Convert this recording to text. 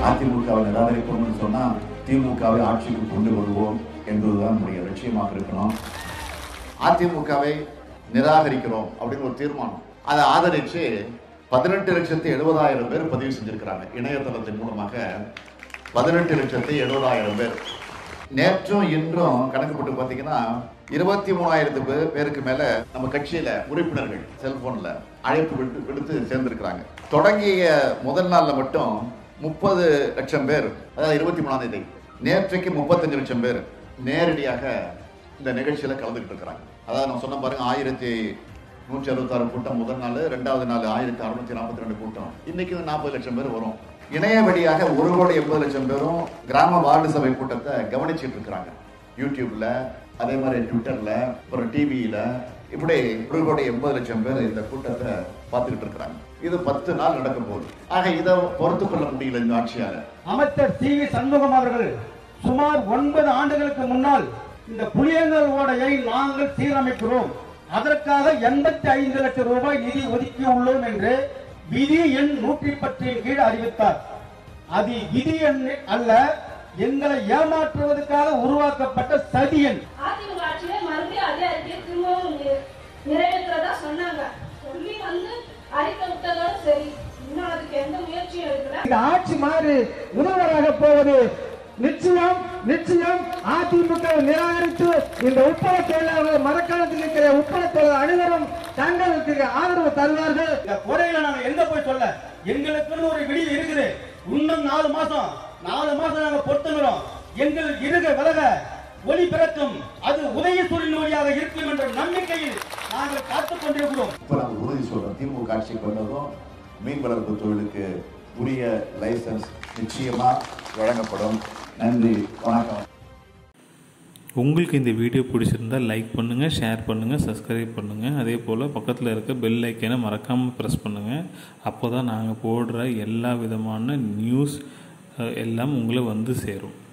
அதிமுகவை நிராகரிப்போம்னு சொன்னா திமுகவை ஆட்சிக்கு கொண்டு வருவோம் என்பதுதான் நம்முடைய லட்சியமாக இருக்கணும் அதிமுகவை நிராகரிக்கிறோம் அப்படின்னு ஒரு தீர்மானம் அதை ஆதரிச்சு பதினெட்டு லட்சத்தி எழுபதாயிரம் பேர் பதிவு செஞ்சிருக்கிறாங்க இணையதளத்தின் மூலமாக பதினெட்டு லட்சத்தி எழுபதாயிரம் பேர் நேற்றும் இன்றும் கணக்கு போட்டு பார்த்தீங்கன்னா இருபத்தி மூணாயிரத்து பேர் பேருக்கு மேல நம்ம கட்சியில உறுப்பினர்கள் செல்போன்ல அழைப்பு விட்டு விடுத்து சேர்ந்திருக்கிறாங்க தொடங்கிய முதல் நாள்ல மட்டும் முப்பது லட்சம் பேர் அதாவது இருபத்தி மூணாம் தேதி நேற்றைக்கு முப்பத்தஞ்சு லட்சம் பேர் நேரடியாக இந்த நிகழ்ச்சியில கலந்துக்கிட்டு இருக்கிறாங்க அதாவது நான் சொன்ன பாருங்க ஆயிரத்தி நூற்றி அறுபத்தாறு கூட்டம் முதல் நாள் ரெண்டாவது நாள் ஆயிரத்தி அறுநூத்தி நாற்பத்தி ரெண்டு கூட்டம் இன்னைக்கு நாற்பது லட்சம் பேர் வரும் இணைய வழியாக ஒரு கோடி எண்பது லட்சம் பேரும் கிராம வார்டு சபை கூட்டத்தை கவனிச்சிட்டு இருக்கிறாங்க யூடியூப்ல அதே மாதிரி ட்விட்டர்ல அப்புறம் டிவியில இப்படி ஒரு கோடி எண்பது லட்சம் பேர் இந்த கூட்டத்தை பார்த்துக்கிட்டு இருக்கிறாங்க இது பத்து நாள் நடக்க போகுது ஆக இதை பொறுத்து கொள்ள முடியல இந்த ஆட்சியாளர் அமைச்சர் சி வி சண்முகம் அவர்கள் சுமார் ஒன்பது ஆண்டுகளுக்கு முன்னால் இந்த புளியங்கல் ஓடையை நாங்கள் சீரமைக்கிறோம் அதற்காக எண்பத்தி ஐந்து லட்சம் ரூபாய் நிதி ஒதுக்கி உள்ளோம் என்று விதி எண் நூற்றி பத்தின் கீழ் அறிவித்தார் அது விதி எண் அல்ல எங்களை ஏமாற்றுவதற்காக உருவாக்கப்பட்ட சதி எண் அதிமுக ஆட்சியில மறுபடியும் அதே அறிக்கையை திரும்பவும் நி- நிறைவேற்றுறதா சொன்னாங்க சொல்லி வந்து அறிக்கை விட்டதோட சரி இன்னும் அதுக்கு எந்த முயற்சியும் எடுக்கல இந்த ஆட்சி மாறி முதல்வராக போவது நிச்சயம் நிச்சயம் அதிமுக நிராகரித்து இந்த உப்பள தொழிலாளர்கள் மரக்காலத்தில் இருக்கிற உப்பள தொழிலாளர் அனைவரும் தங்களுக்கு ஆதரவு தருவார்கள் இந்த குறைகளை நாங்க எங்க போய் சொல்ல எங்களுக்குன்னு ஒரு விடிவு இருக்குது இன்னும் நாலு மாசம் நாலு மாசம் நாங்க பொறுத்துகிறோம் எங்கள் இருக விலக ஒளி பிறக்கும் அது உதயசூரியன் ஒளியாக இருக்கும் என்ற நம்பிக்கையில் நாங்கள் காத்துக் கொண்டிருக்கிறோம் இப்ப நம்ம உறுதி சொல்றோம் திமுக ஆட்சிக்கு வந்ததும் மீன் வளர்ப்பு தொழிலுக்கு உரிய லைசன்ஸ் நிச்சயமா வழங்கப்படும் நன்றி வணக்கம் உங்களுக்கு இந்த வீடியோ பிடிச்சிருந்தால் லைக் பண்ணுங்கள் ஷேர் பண்ணுங்கள் சப்ஸ்கிரைப் பண்ணுங்கள் அதே போல் பக்கத்தில் இருக்க பெல் ஐக்கனை மறக்காமல் ப்ரெஸ் பண்ணுங்கள் அப்போ தான் நாங்கள் போடுற எல்லா விதமான நியூஸ் அஹ், எல்லாம் உங்களை வந்து சேரும்